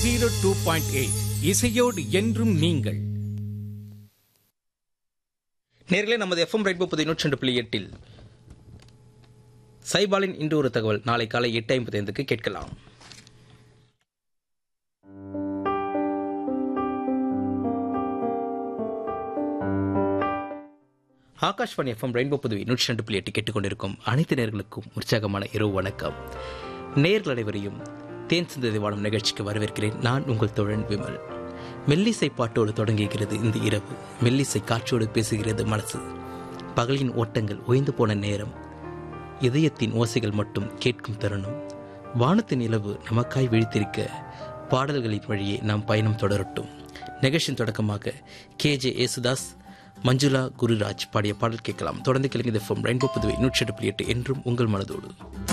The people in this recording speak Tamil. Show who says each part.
Speaker 1: ஜீரோ டூ பாயிண்ட் எயிட் இசையோடு என்றும் நீங்கள்
Speaker 2: நேர்களே நமது எஃப்எம் ரைட் முப்பது நூற்றி ரெண்டு புள்ளி எட்டில் சைபாலின் இன்று ஒரு தகவல் நாளை காலை எட்டு ஐம்பத்தி ஐந்துக்கு கேட்கலாம் ஆகாஷ்வாணி எஃப்எம் ரெயின்போ புதுவை நூற்றி ரெண்டு புள்ளி எட்டு கேட்டுக்கொண்டிருக்கும் அனைத்து நேர்களுக்கும் உற்சாகமான இரவு வணக்கம் நேர்கள் அனைவரையும் தேன் சிந்ததை வாழும் நிகழ்ச்சிக்கு வரவேற்கிறேன் நான் உங்கள் தோழன் விமல் மெல்லிசை பாட்டோடு தொடங்குகிறது இந்த இரவு மெல்லிசை காற்றோடு பேசுகிறது மனசு பகலின் ஓட்டங்கள் ஓய்ந்து போன நேரம் இதயத்தின் ஓசைகள் மட்டும் கேட்கும் தருணம் வானத்தின் நிலவு நமக்காய் விழித்திருக்க பாடல்களின் வழியே நாம் பயணம் தொடரட்டும் நிகழ்ச்சியின் தொடக்கமாக கே ஜே ஏசுதாஸ் மஞ்சுளா குருராஜ் பாடிய பாடல் கேட்கலாம் தொடர்ந்து கிழங்கு ரெயின்போ புதுவை நூற்றி எட்டு புள்ளி எட்டு என்றும் உங்கள் மனதோடு